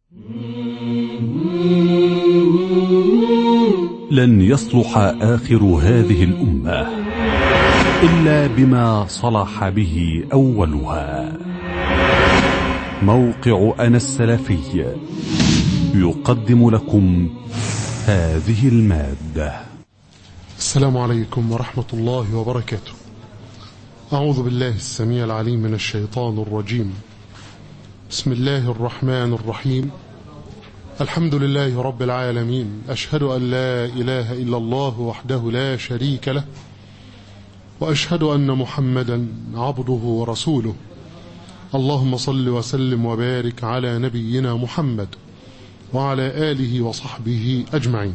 لن يصلح آخر هذه الأمة إلا بما صلح به أولها موقع أنا السلفي يقدم لكم هذه المادة السلام عليكم ورحمة الله وبركاته أعوذ بالله السميع العليم من الشيطان الرجيم بسم الله الرحمن الرحيم الحمد لله رب العالمين أشهد أن لا إله إلا الله وحده لا شريك له وأشهد أن محمدا عبده ورسوله اللهم صل وسلم وبارك على نبينا محمد وعلى آله وصحبه أجمعين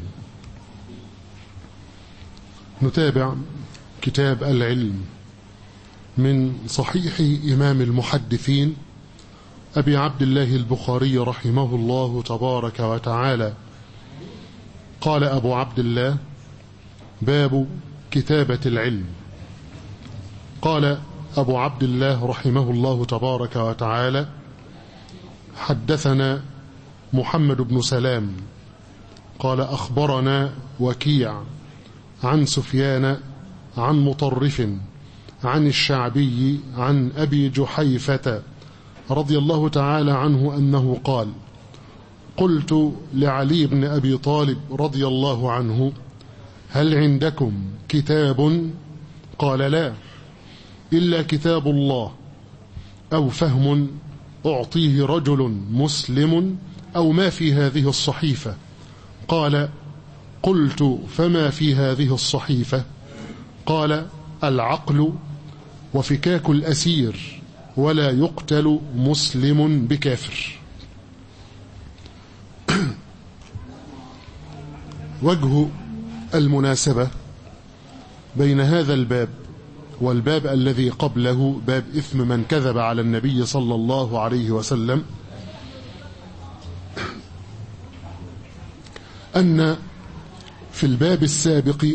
نتابع كتاب العلم من صحيح إمام المحدثين أبي عبد الله البخاري رحمه الله تبارك وتعالى قال أبو عبد الله باب كتابة العلم قال أبو عبد الله رحمه الله تبارك وتعالى حدثنا محمد بن سلام قال أخبرنا وكيع عن سفيان عن مطرف عن الشعبي عن أبي جحيفة رضي الله تعالى عنه أنه قال قلت لعلي بن أبي طالب رضي الله عنه هل عندكم كتاب قال لا إلا كتاب الله أو فهم أعطيه رجل مسلم أو ما في هذه الصحيفة قال قلت فما في هذه الصحيفة قال العقل وفكاك الأسير ولا يقتل مسلم بكافر وجه المناسبة بين هذا الباب والباب الذي قبله باب إثم من كذب على النبي صلى الله عليه وسلم أن في الباب السابق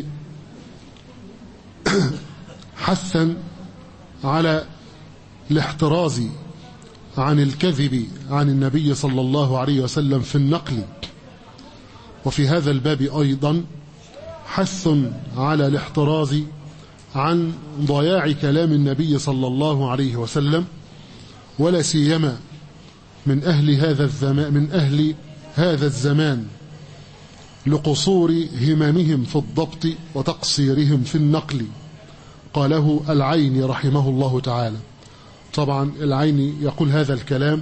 حثا على الاحتراز عن الكذب عن النبي صلى الله عليه وسلم في النقل وفي هذا الباب أيضا حث على الاحتراز عن ضياع كلام النبي صلى الله عليه وسلم ولا سيما من أهل هذا الزمان من أهل هذا الزمان لقصور هممهم في الضبط وتقصيرهم في النقل قاله العين رحمه الله تعالى طبعا العين يقول هذا الكلام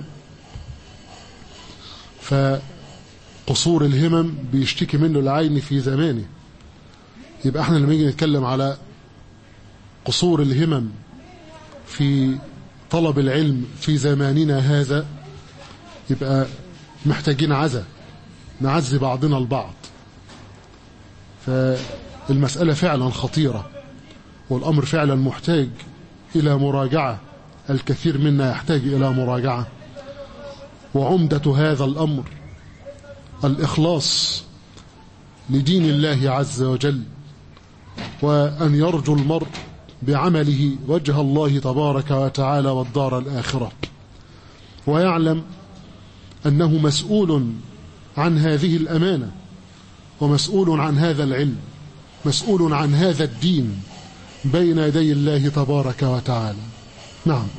فقصور الهمم بيشتكي منه العين في زمانه يبقى احنا لما نيجي نتكلم على قصور الهمم في طلب العلم في زماننا هذا يبقى محتاجين عزة نعزي بعضنا البعض فالمسألة فعلا خطيرة والأمر فعلا محتاج إلى مراجعة الكثير منا يحتاج إلى مراجعة وعمدة هذا الأمر الإخلاص لدين الله عز وجل وأن يرجو المرء بعمله وجه الله تبارك وتعالى والدار الآخرة ويعلم أنه مسؤول عن هذه الأمانة ومسؤول عن هذا العلم مسؤول عن هذا الدين بين يدي الله تبارك وتعالى نعم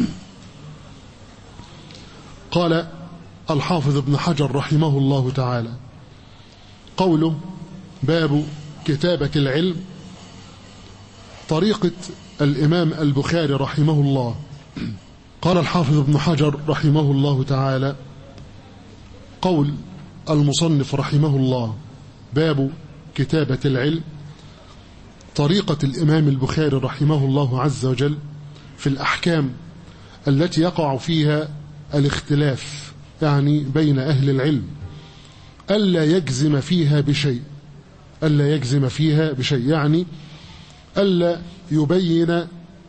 قال الحافظ ابن حجر رحمه الله تعالى قوله باب كتابة العلم طريقة الإمام البخاري رحمه الله قال الحافظ ابن حجر رحمه الله تعالى قول المصنف رحمه الله باب كتابة العلم طريقة الإمام البخاري رحمه الله عز وجل في الأحكام التي يقع فيها الاختلاف يعني بين أهل العلم ألا يجزم فيها بشيء ألا يجزم فيها بشيء يعني ألا يبين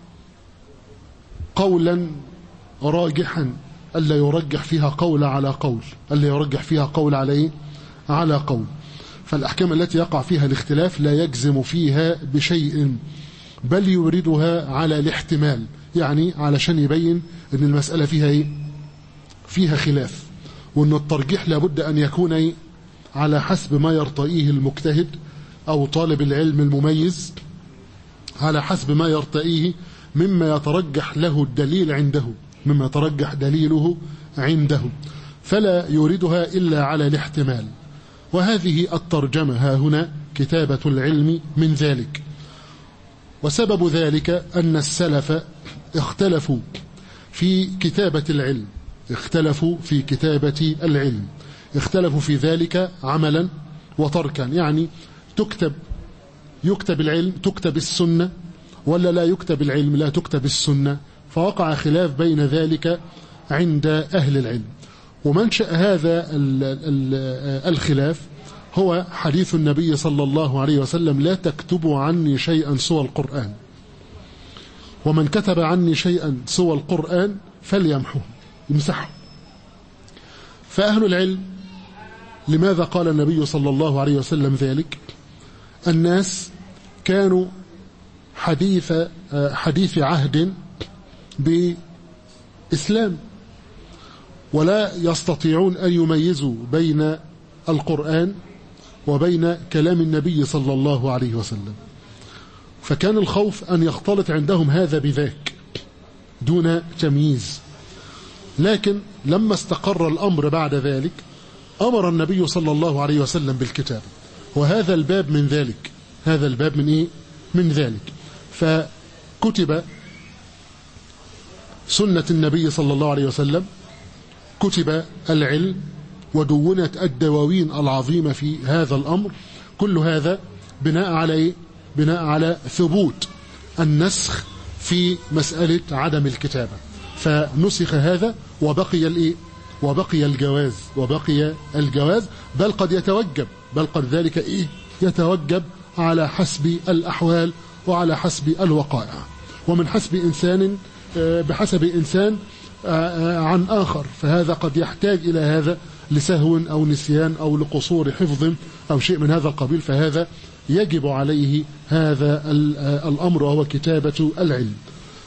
قولا راجحا ألا يرجح فيها قول على قول ألا يرجح فيها قول عليه على قول فالأحكام التي يقع فيها الاختلاف لا يجزم فيها بشيء بل يوردها على الاحتمال يعني علشان يبين أن المسألة فيها إيه؟ فيها خلاف وأن الترجيح لابد أن يكون على حسب ما يرتئيه المجتهد أو طالب العلم المميز على حسب ما يرتئيه مما يترجح له الدليل عنده مما يترجح دليله عنده فلا يوردها إلا على الاحتمال وهذه الترجمة ها هنا كتابة العلم من ذلك وسبب ذلك أن السلف اختلفوا في كتابة العلم اختلفوا في كتابة العلم اختلفوا في ذلك عملا وتركا يعني تكتب يكتب العلم تكتب السنة ولا لا يكتب العلم لا تكتب السنة فوقع خلاف بين ذلك عند أهل العلم ومنشأ هذا الخلاف هو حديث النبي صلى الله عليه وسلم لا تكتبوا عني شيئا سوى القرآن ومن كتب عني شيئا سوى القرآن فليمحوه يمسحه فأهل العلم لماذا قال النبي صلى الله عليه وسلم ذلك الناس كانوا حديث حديث عهد بإسلام ولا يستطيعون أن يميزوا بين القرآن وبين كلام النبي صلى الله عليه وسلم فكان الخوف أن يختلط عندهم هذا بذاك دون تمييز لكن لما استقر الأمر بعد ذلك أمر النبي صلى الله عليه وسلم بالكتاب وهذا الباب من ذلك هذا الباب من إيه؟ من ذلك فكتب سنة النبي صلى الله عليه وسلم كتب العلم ودونت الدواوين العظيمة في هذا الأمر كل هذا بناء على إيه؟ بناء على ثبوت النسخ في مسألة عدم الكتابة فنسخ هذا وبقي الإيه؟ وبقي الجواز وبقي الجواز بل قد يتوجب بل قد ذلك إيه يتوجب على حسب الأحوال وعلى حسب الوقائع ومن حسب إنسان بحسب إنسان عن آخر فهذا قد يحتاج إلى هذا لسهو أو نسيان أو لقصور حفظ أو شيء من هذا القبيل فهذا يجب عليه هذا الأمر وهو كتابة العلم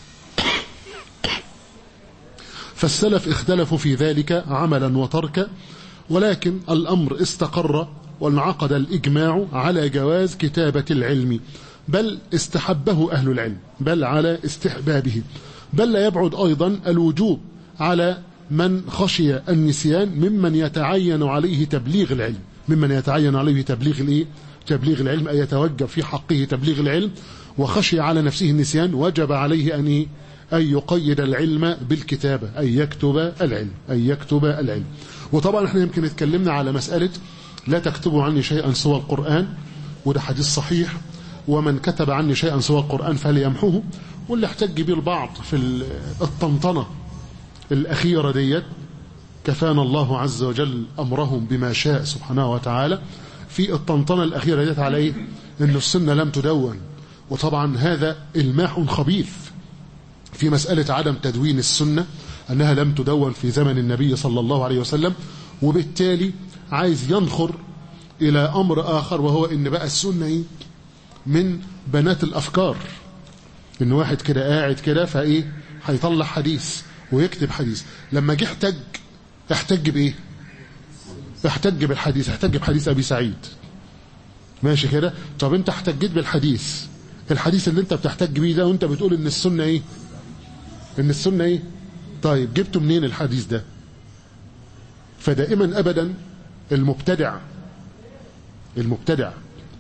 فالسلف اختلفوا في ذلك عملا وتركا ولكن الأمر استقر وانعقد الإجماع على جواز كتابة العلم بل استحبه أهل العلم بل على استحبابه بل لا يبعد أيضا الوجوب على من خشي النسيان ممن يتعين عليه تبليغ العلم ممن يتعين عليه تبليغ الايه تبليغ العلم أي يتوجب في حقه تبليغ العلم وخشي على نفسه النسيان وجب عليه أن إيه؟ أن يقيد العلم بالكتابة أن يكتب العلم أن يكتب العلم وطبعا احنا يمكن اتكلمنا على مسألة لا تكتبوا عني شيئا سوى القرآن وده حديث صحيح ومن كتب عني شيئا سوى القرآن فليمحوه واللي احتج به البعض في الطنطنة الأخيرة ديت كفانا الله عز وجل أمرهم بما شاء سبحانه وتعالى في الطنطنة الأخيرة ديت على إيه؟ إن السنة لم تدون وطبعا هذا الماح خبيث في مسألة عدم تدوين السنة أنها لم تدون في زمن النبي صلى الله عليه وسلم وبالتالي عايز ينخر إلى أمر آخر وهو إن بقى السنة إيه؟ من بنات الأفكار إن واحد كده قاعد كده فإيه هيطلع حديث ويكتب حديث لما جه احتج احتج بإيه احتج بالحديث احتج بحديث أبي سعيد ماشي كده طب انت احتجيت بالحديث الحديث اللي انت بتحتج بيه ده وانت بتقول ان السنة ايه ان السنة ايه طيب جبته منين الحديث ده فدائما ابدا المبتدع المبتدع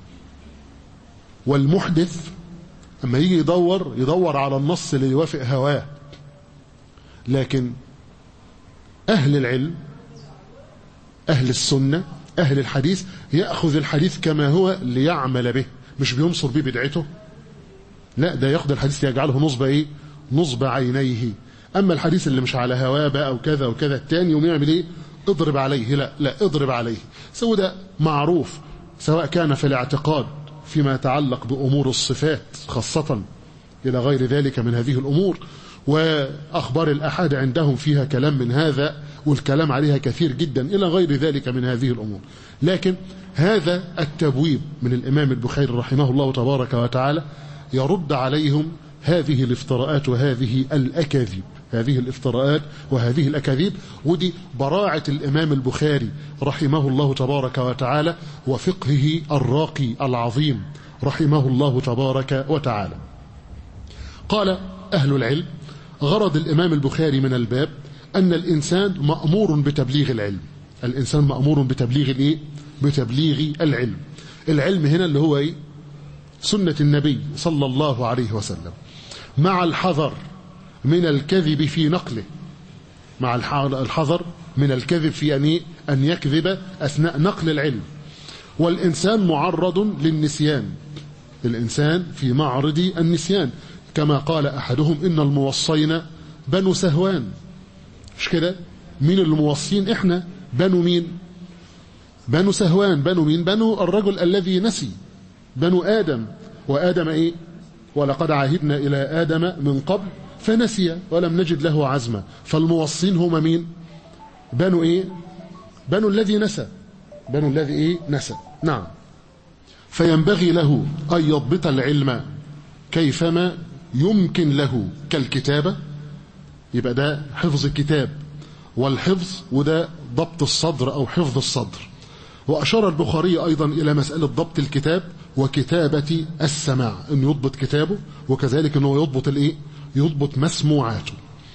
والمحدث اما يجي يدور يدور على النص اللي يوافق هواه لكن اهل العلم اهل السنة اهل الحديث يأخذ الحديث كما هو ليعمل به مش بينصر به بدعته لا ده ياخد الحديث يجعله نصب ايه نصب عينيه اما الحديث اللي مش على هواه بقى وكذا وكذا التاني يوم يعمل ايه اضرب عليه لا لا اضرب عليه سو ده معروف سواء كان في الاعتقاد فيما يتعلق بأمور الصفات خاصة إلى غير ذلك من هذه الأمور وأخبار الأحد عندهم فيها كلام من هذا والكلام عليها كثير جدا إلى غير ذلك من هذه الأمور لكن هذا التبويب من الإمام البخاري رحمه الله تبارك وتعالى يرد عليهم هذه الافتراءات وهذه الأكاذيب هذه الافتراءات وهذه الأكاذيب ودي براعة الإمام البخاري رحمه الله تبارك وتعالى وفقهه الراقي العظيم رحمه الله تبارك وتعالى قال أهل العلم غرض الإمام البخاري من الباب أن الإنسان مأمور بتبليغ العلم الإنسان مأمور بتبليغ الإيه؟ بتبليغ العلم العلم هنا اللي هو إيه؟ سنة النبي صلى الله عليه وسلم مع الحذر من الكذب في نقله مع الحذر من الكذب في أن, إيه؟ أن يكذب أثناء نقل العلم والإنسان معرض للنسيان الإنسان في معرض النسيان كما قال أحدهم إن الموصين بنو سهوان مش كده مين الموصين إحنا بنو مين بنو سهوان بنو مين بنو الرجل الذي نسي بنو آدم وآدم إيه ولقد عهدنا إلى آدم من قبل فنسي ولم نجد له عزما فالموصين هم مين بنو إيه بنو الذي نسى بنو الذي إيه نسى نعم فينبغي له أن يضبط العلم كيفما يمكن له كالكتابة يبقى ده حفظ الكتاب والحفظ وده ضبط الصدر أو حفظ الصدر وأشار البخاري أيضا إلى مسألة ضبط الكتاب وكتابة السماع أن يضبط كتابه وكذلك أنه يضبط الإيه؟ يضبط مسموعاته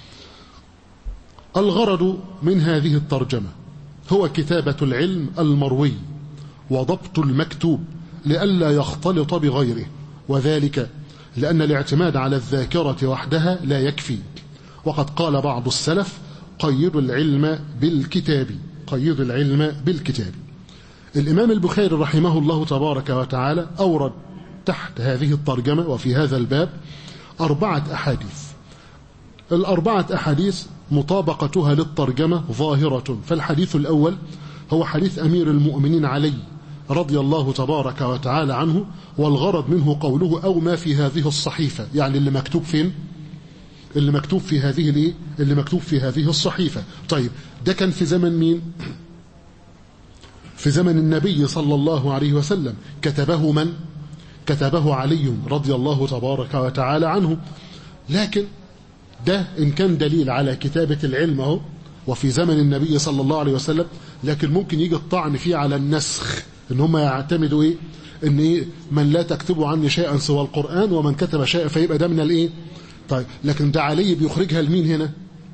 الغرض من هذه الترجمة هو كتابة العلم المروي وضبط المكتوب لئلا يختلط بغيره وذلك لأن الاعتماد على الذاكرة وحدها لا يكفي وقد قال بعض السلف قيد العلم بالكتاب قيد العلم بالكتاب الإمام البخاري رحمه الله تبارك وتعالى أورد تحت هذه الترجمة وفي هذا الباب أربعة أحاديث الأربعة أحاديث مطابقتها للترجمة ظاهرة فالحديث الأول هو حديث أمير المؤمنين علي رضي الله تبارك وتعالى عنه والغرض منه قوله أو ما في هذه الصحيفة يعني اللي مكتوب فين اللي مكتوب في هذه الايه اللي مكتوب في هذه الصحيفة طيب ده كان في زمن مين في زمن النبي صلى الله عليه وسلم كتبه من كتبه علي رضي الله تبارك وتعالى عنه لكن ده إن كان دليل على كتابة العلم اهو وفي زمن النبي صلى الله عليه وسلم لكن ممكن يجي الطعن فيه على النسخ ان هم يعتمدوا ايه ان ايه من لا تكتبوا عني شيئا سوى القرآن ومن كتب شيئا فيبقى ده من الايه طيب لكن ده علي بيخرجها لمين هنا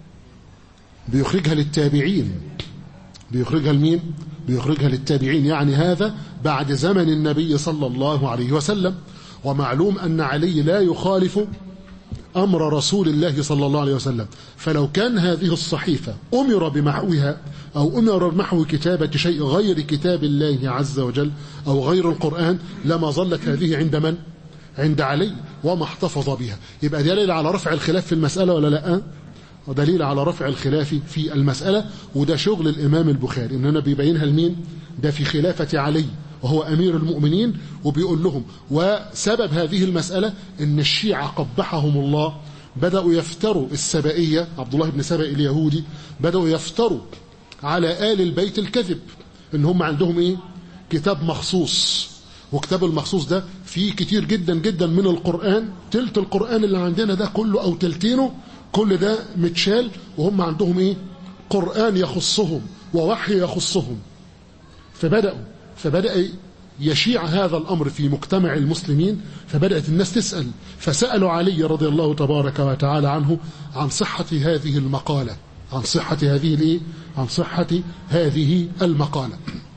بيخرجها للتابعين بيخرجها لمين بيخرجها للتابعين يعني هذا بعد زمن النبي صلى الله عليه وسلم ومعلوم أن علي لا يخالف أمر رسول الله صلى الله عليه وسلم فلو كان هذه الصحيفة أمر بمحوها أو أمر بمحو كتابة شيء غير كتاب الله عز وجل أو غير القرآن لما ظلت هذه عند من؟ عند علي وما احتفظ بها يبقى دليل على رفع الخلاف في المسألة ولا لا ودليل على رفع الخلاف في المسألة وده شغل الإمام البخاري إننا بيبينها لمين ده في خلافة علي وهو أمير المؤمنين وبيقول لهم وسبب هذه المسألة إن الشيعة قبحهم الله بدأوا يفتروا السبائية عبد الله بن سبأ اليهودي بدأوا يفتروا على آل البيت الكذب إن هم عندهم إيه كتاب مخصوص وكتاب المخصوص ده فيه كتير جدا جدا من القرآن تلت القرآن اللي عندنا ده كله أو تلتينه كل ده متشال وهم عندهم إيه قرآن يخصهم ووحي يخصهم فبدأوا فبدأ يشيع هذا الأمر في مجتمع المسلمين فبدأت الناس تسأل فسألوا علي رضي الله تبارك وتعالى عنه عن صحة هذه المقالة عن صحة هذه الإيه؟ عن صحة هذه المقالة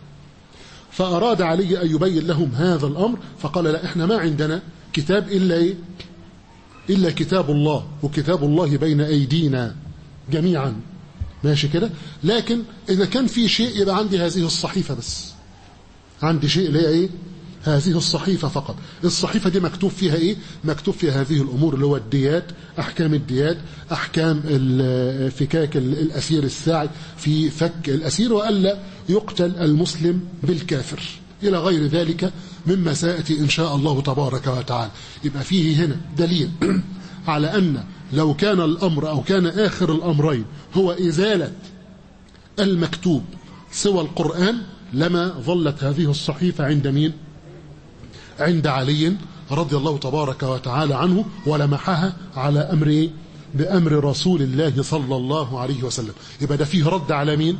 فأراد علي أن يبين لهم هذا الأمر فقال لا إحنا ما عندنا كتاب إلا إيه؟ إلا كتاب الله وكتاب الله بين أيدينا جميعا ماشي كده لكن إذا كان في شيء يبقى عندي هذه الصحيفة بس عندي شيء اللي هي ايه هذه الصحيفة فقط الصحيفة دي مكتوب فيها ايه مكتوب فيها هذه الامور اللي هو الديات احكام الديات احكام فكاك الاسير الساعي في فك الاسير والا يقتل المسلم بالكافر الى غير ذلك مما سياتي ان شاء الله تبارك وتعالى يبقى فيه هنا دليل على ان لو كان الامر او كان اخر الامرين هو ازاله المكتوب سوى القران لما ظلت هذه الصحيفة عند مين عند علي رضي الله تبارك وتعالى عنه ولمحها على أمر إيه؟ بأمر رسول الله صلى الله عليه وسلم يبقى ده فيه رد على مين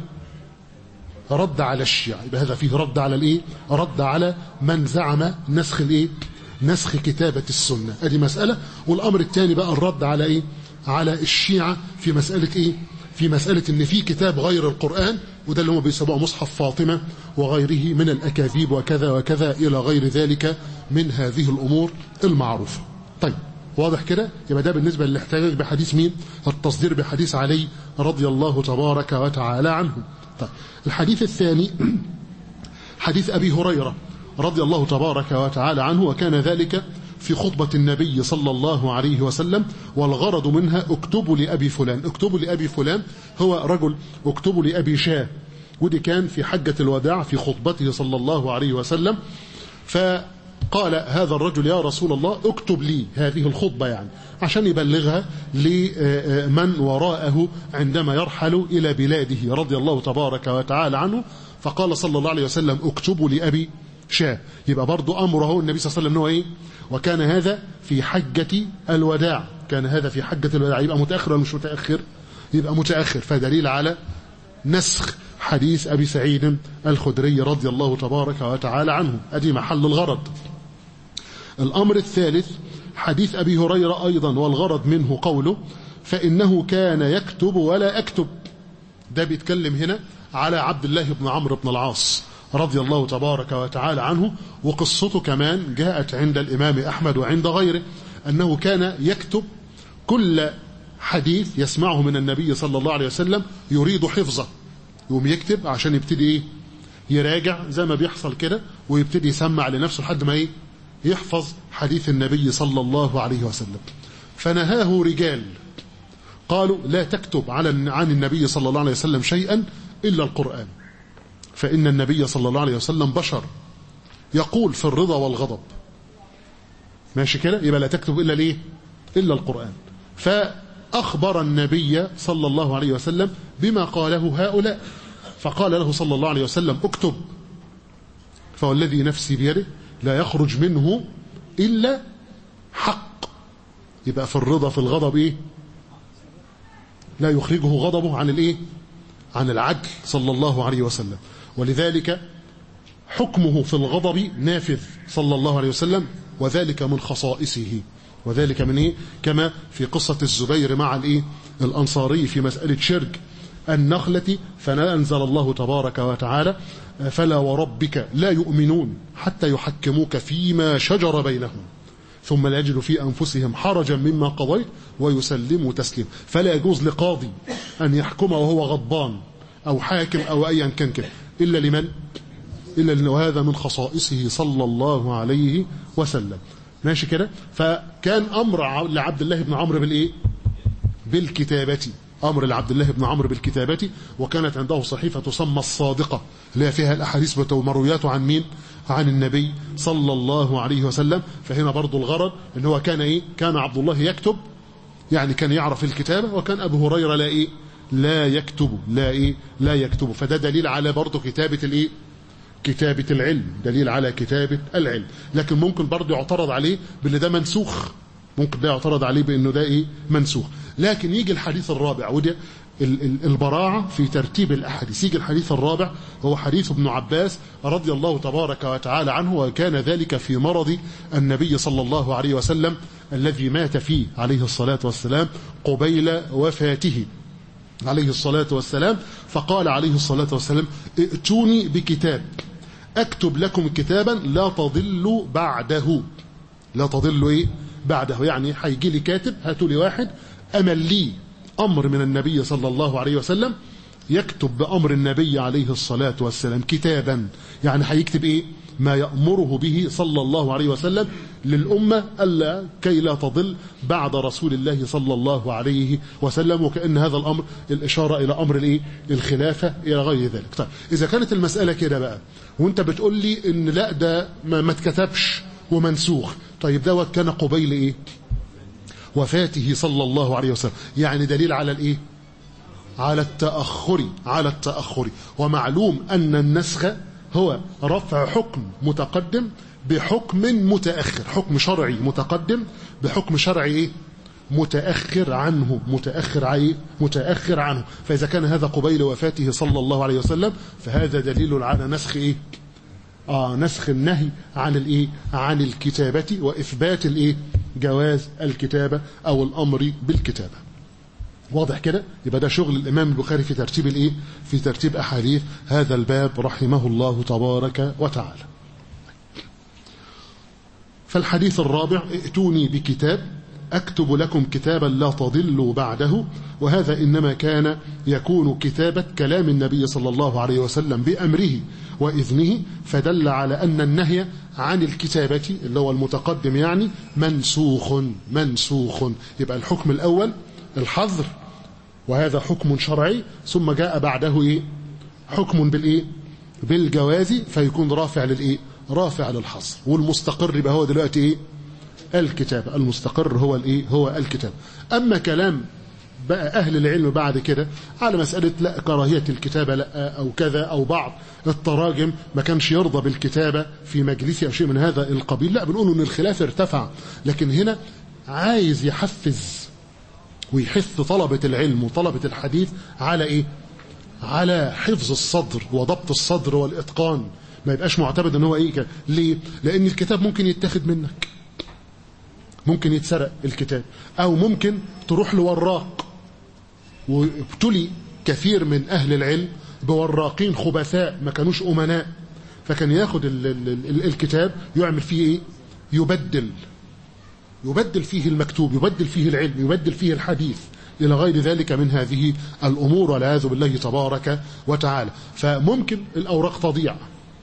رد على الشيعة يبقى هذا فيه رد على الايه رد على من زعم نسخ الايه نسخ كتابة السنة ادي مسألة والامر الثاني بقى الرد على ايه على الشيعة في مسألة ايه في مسألة ان في كتاب غير القرآن وده اللي هم بيسموه مصحف فاطمة وغيره من الأكاذيب وكذا وكذا إلى غير ذلك من هذه الأمور المعروفة طيب واضح كده يبقى ده بالنسبة للاحتجاج بحديث مين التصدير بحديث علي رضي الله تبارك وتعالى عنه طيب الحديث الثاني حديث أبي هريرة رضي الله تبارك وتعالى عنه وكان ذلك في خطبة النبي صلى الله عليه وسلم والغرض منها اكتبوا لأبي فلان اكتبوا لأبي فلان هو رجل اكتبوا لأبي شاه ودي كان في حجة الوداع في خطبته صلى الله عليه وسلم فقال هذا الرجل يا رسول الله اكتب لي هذه الخطبة يعني عشان يبلغها لمن وراءه عندما يرحل إلى بلاده رضي الله تبارك وتعالى عنه فقال صلى الله عليه وسلم اكتبوا لأبي شاه يبقى برضو أمره النبي صلى الله عليه وسلم هو إيه وكان هذا في حجة الوداع كان هذا في حجة الوداع يبقى متأخر ولا مش متأخر يبقى متأخر فدليل على نسخ حديث أبي سعيد الخدري رضي الله تبارك وتعالى عنه أدي محل الغرض الأمر الثالث حديث أبي هريرة أيضا والغرض منه قوله فإنه كان يكتب ولا أكتب ده بيتكلم هنا على عبد الله بن عمرو بن العاص رضي الله تبارك وتعالى عنه وقصته كمان جاءت عند الإمام أحمد وعند غيره أنه كان يكتب كل حديث يسمعه من النبي صلى الله عليه وسلم يريد حفظه يقوم يكتب عشان يبتدي ايه يراجع زي ما بيحصل كده ويبتدي يسمع لنفسه لحد ما ايه يحفظ حديث النبي صلى الله عليه وسلم فنهاه رجال قالوا لا تكتب على عن النبي صلى الله عليه وسلم شيئا إلا القرآن فإن النبي صلى الله عليه وسلم بشر يقول في الرضا والغضب ماشي كده يبقى لا تكتب إلا ليه إلا القرآن فأخبر النبي صلى الله عليه وسلم بما قاله هؤلاء فقال له صلى الله عليه وسلم اكتب فوالذي نفسي بيده لا يخرج منه إلا حق يبقى في الرضا في الغضب إيه لا يخرجه غضبه عن الإيه عن العدل صلى الله عليه وسلم ولذلك حكمه في الغضب نافذ صلى الله عليه وسلم وذلك من خصائصه وذلك من إيه كما في قصة الزبير مع الإيه الأنصاري في مسألة شرك النخلة فننزل الله تبارك وتعالى فلا وربك لا يؤمنون حتى يحكموك فيما شجر بينهم ثم لا يجدوا في أنفسهم حرجا مما قضيت ويسلموا تسليم فلا يجوز لقاضي أن يحكم وهو غضبان أو حاكم أو أيا كان كده إلا لمن إلا لأنه هذا من خصائصه صلى الله عليه وسلم ماشي كده فكان أمر لعبد الله بن عمرو بالإيه بالكتابة أمر لعبد الله بن عمرو بالكتابة وكانت عنده صحيفة تسمى الصادقة اللي هي فيها الأحاديث ومرويات عن مين عن النبي صلى الله عليه وسلم فهنا برضو الغرض ان هو كان ايه كان عبد الله يكتب يعني كان يعرف الكتابة وكان أبو هريرة لا ايه لا يكتب لا ايه لا يكتب فده دليل على برضو كتابة الايه كتابة العلم دليل على كتابة العلم لكن ممكن برضو يعترض عليه بان ده منسوخ ممكن ده يعترض عليه بانه ده ايه منسوخ لكن يجي الحديث الرابع وده البراعة في ترتيب الأحاديث يجي الحديث الرابع هو حديث ابن عباس رضي الله تبارك وتعالى عنه وكان ذلك في مرض النبي صلى الله عليه وسلم الذي مات فيه عليه الصلاة والسلام قبيل وفاته عليه الصلاة والسلام فقال عليه الصلاة والسلام ائتوني بكتاب أكتب لكم كتابا لا تضلوا بعده لا تضلوا إيه بعده يعني هيجي لي كاتب هاتوا لي واحد أمل لي أمر من النبي صلى الله عليه وسلم يكتب بأمر النبي عليه الصلاة والسلام كتابا يعني هيكتب إيه ما يأمره به صلى الله عليه وسلم للأمة ألا كي لا تضل بعد رسول الله صلى الله عليه وسلم وكأن هذا الأمر الإشارة إلى أمر الإيه الخلافة إلى غير ذلك طيب إذا كانت المسألة كده بقى وانت بتقول لي إن لا ده ما, ما اتكتبش ومنسوخ طيب دوت كان قبيل إيه وفاته صلى الله عليه وسلم يعني دليل على الايه على التأخر على التأخر ومعلوم أن النسخ هو رفع حكم متقدم بحكم متأخر حكم شرعي متقدم بحكم شرعي إيه؟ متأخر عنه متأخر عليه متأخر عنه فإذا كان هذا قبيل وفاته صلى الله عليه وسلم فهذا دليل على نسخ إيه آه نسخ النهي عن الإيه عن الكتابة وإثبات الإيه جواز الكتابة أو الأمر بالكتابة واضح كده يبقى ده شغل الإمام البخاري في ترتيب الإيه في ترتيب أحاديث هذا الباب رحمه الله تبارك وتعالى فالحديث الرابع ائتوني بكتاب أكتب لكم كتابا لا تضلوا بعده وهذا إنما كان يكون كتابة كلام النبي صلى الله عليه وسلم بأمره وإذنه فدل على أن النهي عن الكتابة اللي هو المتقدم يعني منسوخ منسوخ يبقى الحكم الأول الحظر وهذا حكم شرعي ثم جاء بعده إيه حكم بالإيه بالجواز فيكون رافع للإيه رافع للحظر والمستقر يبقى هو دلوقتي إيه الكتاب المستقر هو الايه هو الكتاب اما كلام بقى اهل العلم بعد كده على مساله لا كراهيه الكتابه لا او كذا او بعض التراجم ما كانش يرضى بالكتابه في مجلسه او شيء من هذا القبيل لا بنقول ان الخلاف ارتفع لكن هنا عايز يحفز ويحث طلبه العلم وطلبه الحديث على ايه على حفظ الصدر وضبط الصدر والاتقان ما يبقاش معتمد ان هو ايه ليه لان الكتاب ممكن يتاخد منك ممكن يتسرق الكتاب او ممكن تروح لوراق وابتلي كثير من اهل العلم بوراقين خبثاء ما كانوش امناء فكان ياخد ال ال ال الكتاب يعمل فيه ايه يبدل يبدل فيه المكتوب يبدل فيه العلم يبدل فيه الحديث إلى غير ذلك من هذه الأمور والعياذ بالله تبارك وتعالى فممكن الأوراق تضيع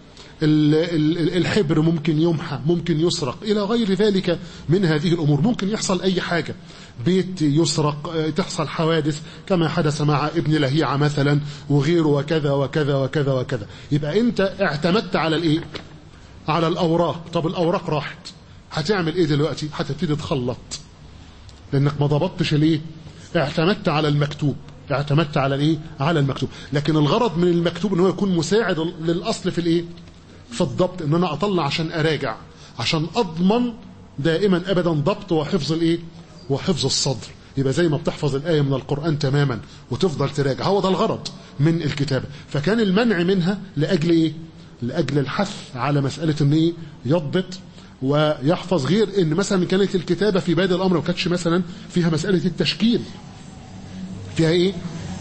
الحبر ممكن يمحى ممكن يسرق إلى غير ذلك من هذه الأمور ممكن يحصل أي حاجة بيت يسرق تحصل حوادث كما حدث مع ابن لهيعة مثلا وغيره وكذا وكذا وكذا وكذا يبقى أنت اعتمدت على الإيه على الأوراق طب الأوراق راحت هتعمل إيه دلوقتي هتبتدي تخلط لأنك ما ضبطتش ليه اعتمدت على المكتوب اعتمدت على الايه على المكتوب لكن الغرض من المكتوب ان هو يكون مساعد للاصل في الايه في الضبط ان انا اطلع عشان اراجع عشان اضمن دائما ابدا ضبط وحفظ الايه وحفظ الصدر يبقى زي ما بتحفظ الايه من القران تماما وتفضل تراجع هو ده الغرض من الكتابه فكان المنع منها لاجل ايه لاجل الحث على مساله ان ايه يضبط ويحفظ غير ان مثلا كانت الكتابه في بادئ الامر ما كانتش مثلا فيها مساله التشكيل فيها ايه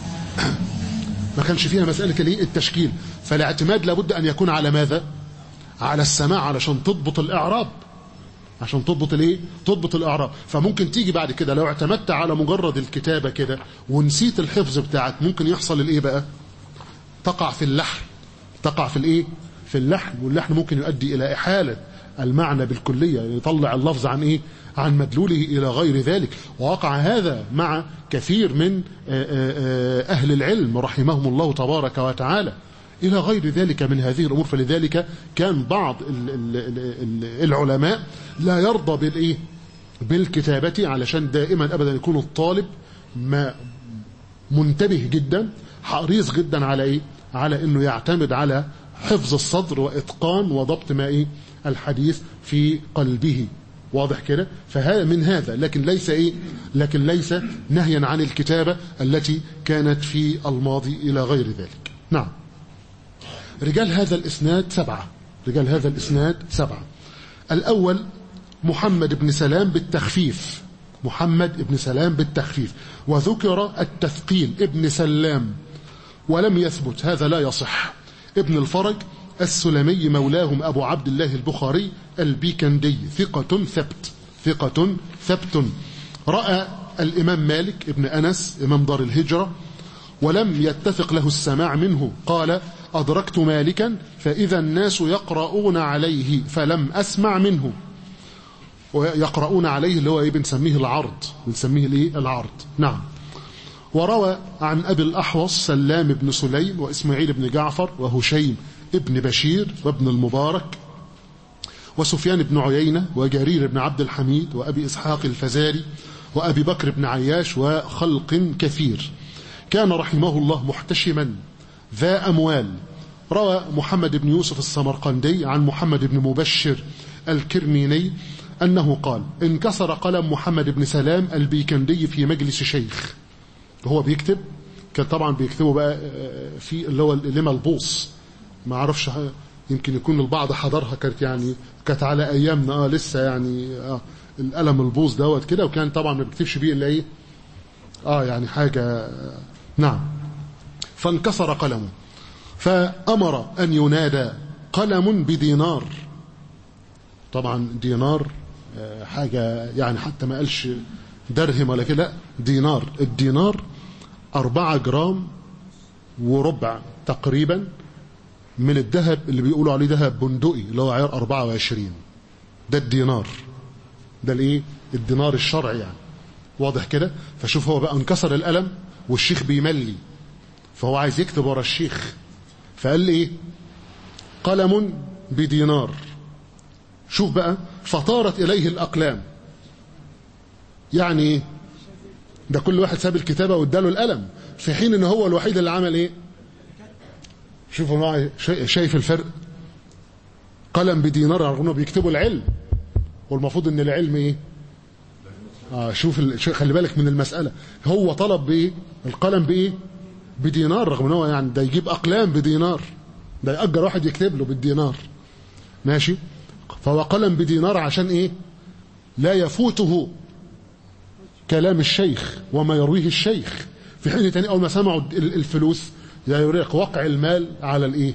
ما كانش فيها مساله الايه التشكيل فالاعتماد لابد ان يكون على ماذا على السماع علشان تضبط الاعراب عشان تضبط الايه تضبط الاعراب فممكن تيجي بعد كده لو اعتمدت على مجرد الكتابه كده ونسيت الحفظ بتاعك ممكن يحصل الايه بقى تقع في اللحن تقع في الايه في اللحن واللحن ممكن يؤدي الى احاله المعنى بالكليه يطلع اللفظ عن ايه عن مدلوله الى غير ذلك ووقع هذا مع كثير من اهل العلم رحمهم الله تبارك وتعالى إلى غير ذلك من هذه الأمور فلذلك كان بعض العلماء لا يرضى بالإيه بالكتابة علشان دائما أبدا يكون الطالب ما منتبه جدا حريص جدا على إيه على أنه يعتمد على حفظ الصدر وإتقان وضبط ما إيه الحديث في قلبه واضح كده فهذا من هذا لكن ليس ايه لكن ليس نهيا عن الكتابه التي كانت في الماضي الى غير ذلك نعم رجال هذا الإسناد سبعة رجال هذا الإسناد سبعة الأول محمد بن سلام بالتخفيف محمد بن سلام بالتخفيف وذكر التثقيل ابن سلام ولم يثبت هذا لا يصح ابن الفرج السلمي مولاهم أبو عبد الله البخاري البيكندي ثقة ثبت ثقة ثبت رأى الإمام مالك ابن أنس إمام دار الهجرة ولم يتفق له السماع منه قال أدركت مالكا فإذا الناس يقرؤون عليه فلم أسمع منه ويقرؤون عليه اللي هو ايه بنسميه العرض بنسميه الايه العرض نعم وروى عن أبي الأحوص سلام بن سليم وإسماعيل بن جعفر وهشيم ابن بشير وابن المبارك وسفيان بن عيينة وجرير بن عبد الحميد وأبي إسحاق الفزاري وأبي بكر بن عياش وخلق كثير كان رحمه الله محتشما ذا أموال روى محمد بن يوسف السمرقندي عن محمد بن مبشر الكرميني أنه قال انكسر قلم محمد بن سلام البيكندي في مجلس شيخ هو بيكتب كان طبعا بيكتبوا بقى في اللي هو اللي البوص ما اعرفش يمكن يكون البعض حضرها كانت يعني كانت على ايامنا اه لسه يعني اه القلم البوص دوت كده وكان طبعا ما بيكتبش بيه الا ايه اه يعني حاجه نعم فانكسر قلمه فامر ان ينادى قلم بدينار طبعا دينار حاجه يعني حتى ما قالش درهم ولا كده دينار الدينار أربعة جرام وربع تقريبا من الذهب اللي بيقولوا عليه ذهب بندقي اللي هو عيار 24 ده الدينار ده الايه الدينار الشرعي يعني واضح كده فشوف هو بقى انكسر القلم والشيخ بيملي فهو عايز يكتب ورا الشيخ فقال لي ايه قلم بدينار شوف بقى فطارت اليه الاقلام يعني ايه ده كل واحد ساب الكتابه واداله القلم في حين ان هو الوحيد اللي عمل ايه شوفوا معي شايف الفرق قلم بدينار رغم انه بيكتبوا العلم والمفروض ان العلم ايه آه شوف ال... خلي بالك من المساله هو طلب بايه القلم بايه بدينار رغم ان هو يعني ده يجيب اقلام بدينار ده ياجر واحد يكتب له بالدينار ماشي فهو قلم بدينار عشان ايه لا يفوته كلام الشيخ وما يرويه الشيخ في حين تاني اول ما سمعوا الفلوس يوريك وقع المال على الايه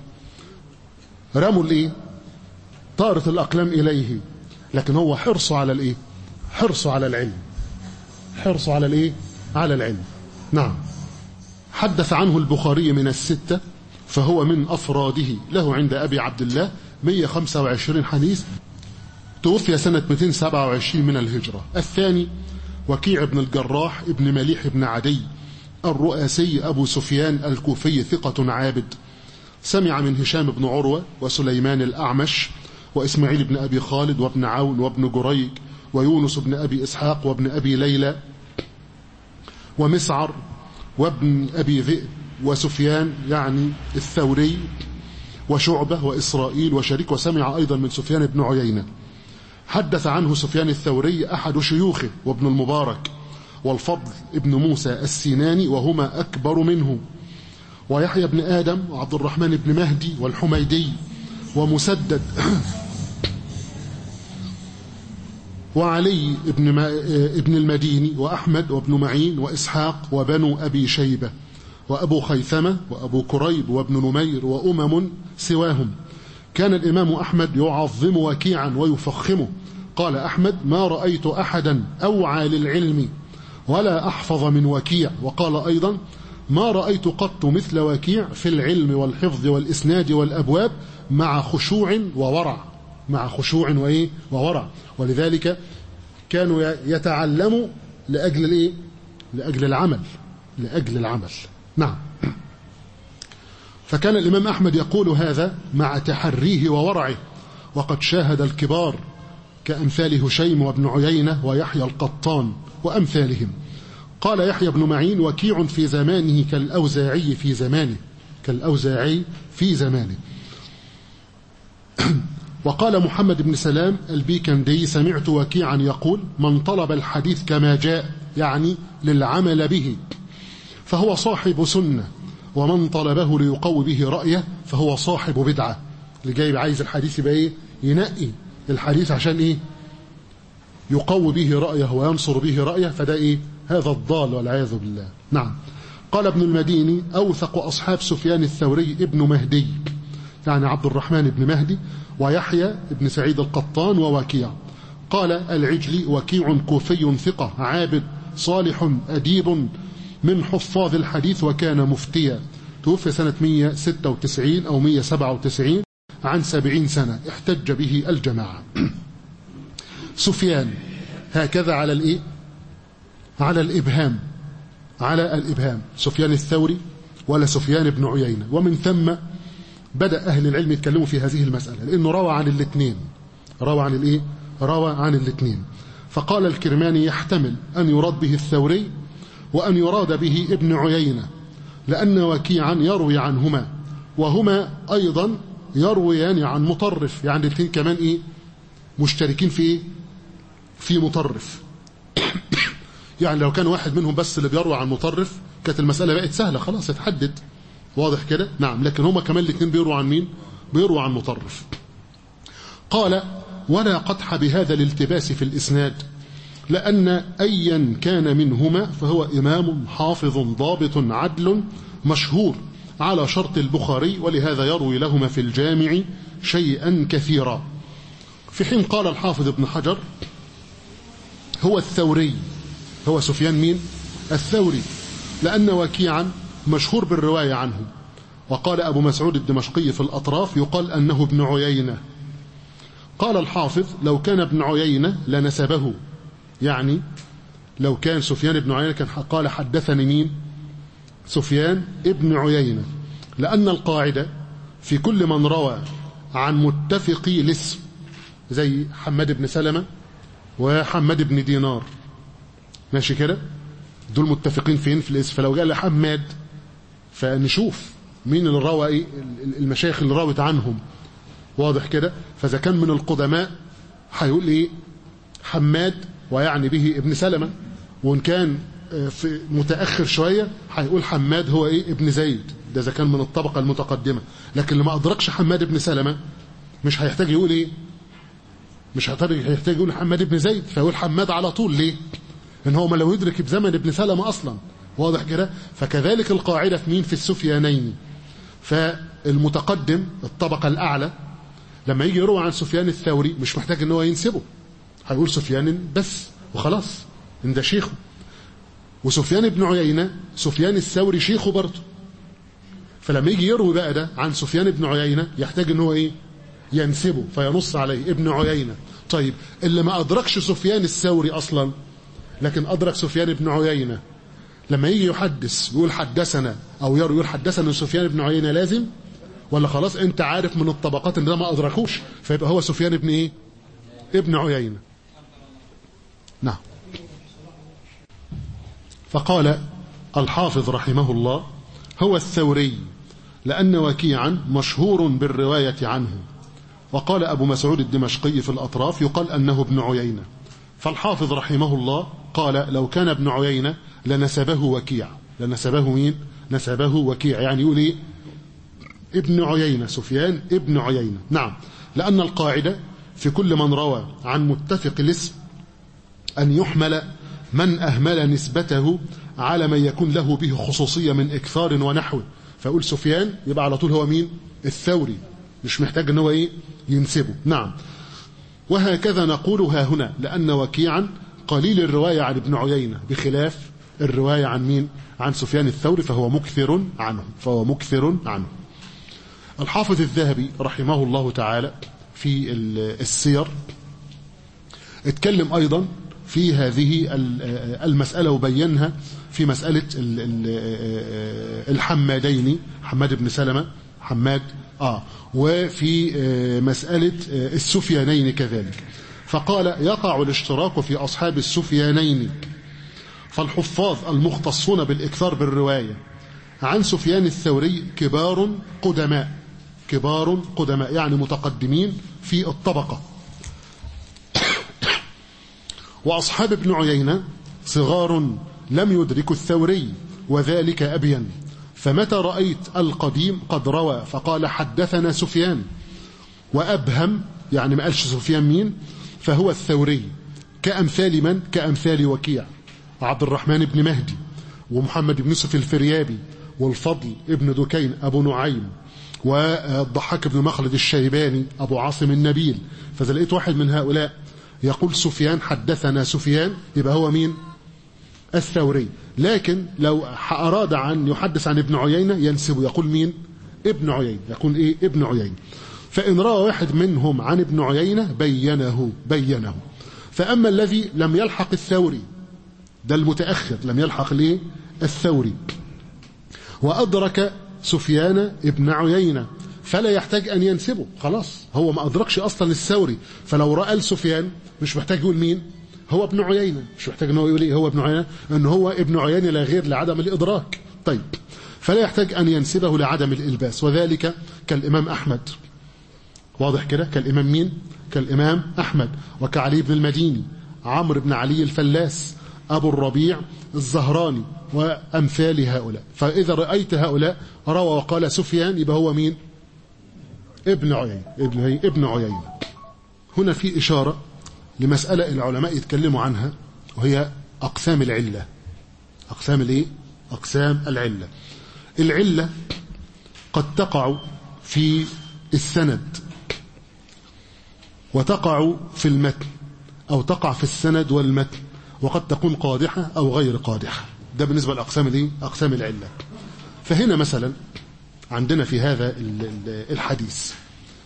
رموا الايه طارت الاقلام اليه لكن هو حرصه على الايه حرصه على العلم حرصه على الايه على العلم نعم حدث عنه البخاري من الستة فهو من أفراده له عند أبي عبد الله 125 حديث توفي سنة 227 من الهجرة الثاني وكيع بن الجراح ابن مليح بن عدي الرؤاسي أبو سفيان الكوفي ثقة عابد سمع من هشام بن عروة وسليمان الأعمش وإسماعيل بن أبي خالد وابن عون وابن جريج ويونس بن أبي إسحاق وابن أبي ليلى ومسعر وابن أبي ذئب وسفيان يعني الثوري وشعبة وإسرائيل وشريك وسمع أيضا من سفيان بن عيينة حدث عنه سفيان الثوري أحد شيوخه وابن المبارك والفضل ابن موسى السيناني وهما أكبر منه ويحيى بن آدم وعبد الرحمن بن مهدي والحميدي ومسدد وعلي ابن, ابن المديني وأحمد وابن معين وإسحاق وبنو أبي شيبة وأبو خيثمة وأبو كريب وابن نمير وأمم سواهم كان الإمام أحمد يعظم وكيعا ويفخمه قال أحمد ما رأيت أحدا أوعى للعلم ولا أحفظ من وكيع وقال أيضا ما رأيت قط مثل وكيع في العلم والحفظ والإسناد والأبواب مع خشوع وورع مع خشوع وإيه وورع ولذلك كانوا يتعلموا لأجل الإيه لأجل العمل لأجل العمل نعم فكان الإمام أحمد يقول هذا مع تحريه وورعه وقد شاهد الكبار كأمثال هشيم وابن عيينة ويحيى القطان وأمثالهم قال يحيى بن معين وكيع في زمانه كالأوزاعي في زمانه كالأوزاعي في زمانه وقال محمد بن سلام البيكندي سمعت وكيعا يقول من طلب الحديث كما جاء يعني للعمل به فهو صاحب سنة ومن طلبه ليقوي به رأيه فهو صاحب بدعة اللي جاي عايز الحديث يبقى ايه ينقي الحديث عشان ايه يقوي به رأيه وينصر به رأيه فده ايه هذا الضال والعياذ بالله نعم قال ابن المديني أوثق أصحاب سفيان الثوري ابن مهدي يعني عبد الرحمن بن مهدي ويحيى بن سعيد القطان ووكيع قال العجلي وكيع كوفي ثقة عابد صالح أديب من حفاظ الحديث وكان مفتيا توفي سنة 196 أو 197 عن 70 سنة احتج به الجماعة سفيان هكذا على الإيه؟ على الإبهام على الإبهام سفيان الثوري ولا سفيان بن عيينة ومن ثم بدأ أهل العلم يتكلموا في هذه المسألة لأنه روى عن الاثنين روى عن الإيه؟ روى عن الاثنين فقال الكرماني يحتمل أن يراد به الثوري وأن يراد به ابن عيينة لأن وكيعا يروي عنهما وهما أيضا يرويان عن مطرف يعني الاثنين كمان إيه مشتركين في ايه في مطرف يعني لو كان واحد منهم بس اللي بيروي عن مطرف كانت المسألة بقت سهلة خلاص اتحدد واضح كده نعم لكن هما كمان الاثنين بيروا عن مين بيروا عن مطرف قال ولا قدح بهذا الالتباس في الإسناد لأن أيا كان منهما فهو إمام حافظ ضابط عدل مشهور على شرط البخاري ولهذا يروي لهما في الجامع شيئا كثيرا في حين قال الحافظ ابن حجر هو الثوري هو سفيان مين الثوري لأن وكيعا مشهور بالرواية عنه وقال أبو مسعود الدمشقي في الأطراف يقال أنه ابن عيينة قال الحافظ لو كان ابن عيينة لنسبه يعني لو كان سفيان بن عيينة كان قال حدثني مين سفيان ابن عيينة لأن القاعدة في كل من روى عن متفقي الاسم زي حماد بن سلمة وحماد بن دينار ماشي كده دول متفقين فين في الاسم فلو جاء لحماد فنشوف مين اللي روى ايه المشايخ اللي راوت عنهم واضح كده فاذا كان من القدماء هيقول ايه حماد ويعني به ابن سلمة وان كان في متاخر شويه هيقول حماد هو ايه ابن زيد ده اذا كان من الطبقه المتقدمه لكن اللي ما ادركش حماد بن سلمة مش هيحتاج يقول ايه مش هيحتاج يقول حماد بن زيد فيقول حماد على طول ليه ان هو ما لو يدرك بزمن ابن سلمة اصلا واضح كده فكذلك القاعده في مين في السفيانين فالمتقدم الطبقه الاعلى لما يجي يروى عن سفيان الثوري مش محتاج ان هو ينسبه هيقول سفيان بس وخلاص ان ده شيخه وسفيان بن عيينة سفيان الثوري شيخه برضه فلما يجي يروي بقى ده عن سفيان بن عيينة يحتاج ان هو ايه ينسبه فينص عليه ابن عيينة طيب اللي ما ادركش سفيان الثوري اصلا لكن ادرك سفيان بن عيينة لما يجي يحدث يقول حدثنا او يروي يقول حدثنا سفيان بن عيينة لازم ولا خلاص انت عارف من الطبقات ان ده ما ادركوش فيبقى هو سفيان بن ايه ابن عيينة نعم فقال الحافظ رحمه الله هو الثوري لأن وكيعا مشهور بالرواية عنه وقال أبو مسعود الدمشقي في الأطراف يقال أنه ابن عيينة فالحافظ رحمه الله قال لو كان ابن عيينة لنسبه وكيع لنسبه مين نسبه وكيع يعني يقول ايه ابن عيينة سفيان ابن عيينة نعم لأن القاعدة في كل من روى عن متفق الاسم أن يحمل من أهمل نسبته على من يكون له به خصوصية من إكثار ونحوه فأقول سفيان يبقى على طول هو مين الثوري مش محتاج ان هو ايه ينسبه نعم وهكذا نقول ها هنا لأن وكيعا قليل الرواية عن ابن عيينة بخلاف الرواية عن مين عن سفيان الثوري فهو مكثر عنه فهو مكثر عنه الحافظ الذهبي رحمه الله تعالى في السير اتكلم أيضا في هذه المسألة وبينها في مسألة الحمادين حماد بن سلمة حماد آه وفي مسألة السفيانين كذلك فقال يقع الاشتراك في أصحاب السفيانين فالحفاظ المختصون بالإكثار بالرواية عن سفيان الثوري كبار قدماء كبار قدماء يعني متقدمين في الطبقة وأصحاب ابن عيينة صغار لم يدركوا الثوري وذلك أبين فمتى رأيت القديم قد روى فقال حدثنا سفيان وأبهم يعني ما قالش سفيان مين فهو الثوري كأمثال من كأمثال وكيع عبد الرحمن بن مهدي ومحمد بن يوسف الفريابي والفضل ابن دكين أبو نعيم والضحاك بن مخلد الشيباني أبو عاصم النبيل فإذا لقيت واحد من هؤلاء يقول سفيان حدثنا سفيان يبقى هو مين الثوري لكن لو أراد عن يحدث عن ابن عيينة ينسب يقول مين ابن عيينة يقول إيه ابن عيينة فإن رأى واحد منهم عن ابن عيينة بينه بينه فأما الذي لم يلحق الثوري ده المتأخر لم يلحق ليه الثوري وأدرك سفيان ابن عيينة فلا يحتاج أن ينسبه خلاص هو ما أدركش أصلا الثوري فلو رأى سفيان مش محتاج يقول مين هو ابن عيينة مش محتاج ان هو يقول ايه هو ابن عيينة ان هو ابن عيينة لا غير لعدم الإدراك طيب فلا يحتاج أن ينسبه لعدم الإلباس وذلك كالإمام أحمد واضح كده كالإمام مين كالإمام أحمد وكعلي بن المديني عمرو بن علي الفلاس أبو الربيع الزهراني وأمثال هؤلاء فإذا رأيت هؤلاء روى وقال سفيان يبقى هو مين ابن عيينة ابن, ابن عيينة هنا في إشارة لمسألة العلماء يتكلموا عنها وهي أقسام العلة أقسام الإيه؟ أقسام العلة العلة قد تقع في السند وتقع في المتن أو تقع في السند والمتن وقد تكون قادحة أو غير قادحة ده بالنسبة لأقسام الإيه؟ أقسام العلة فهنا مثلا عندنا في هذا الحديث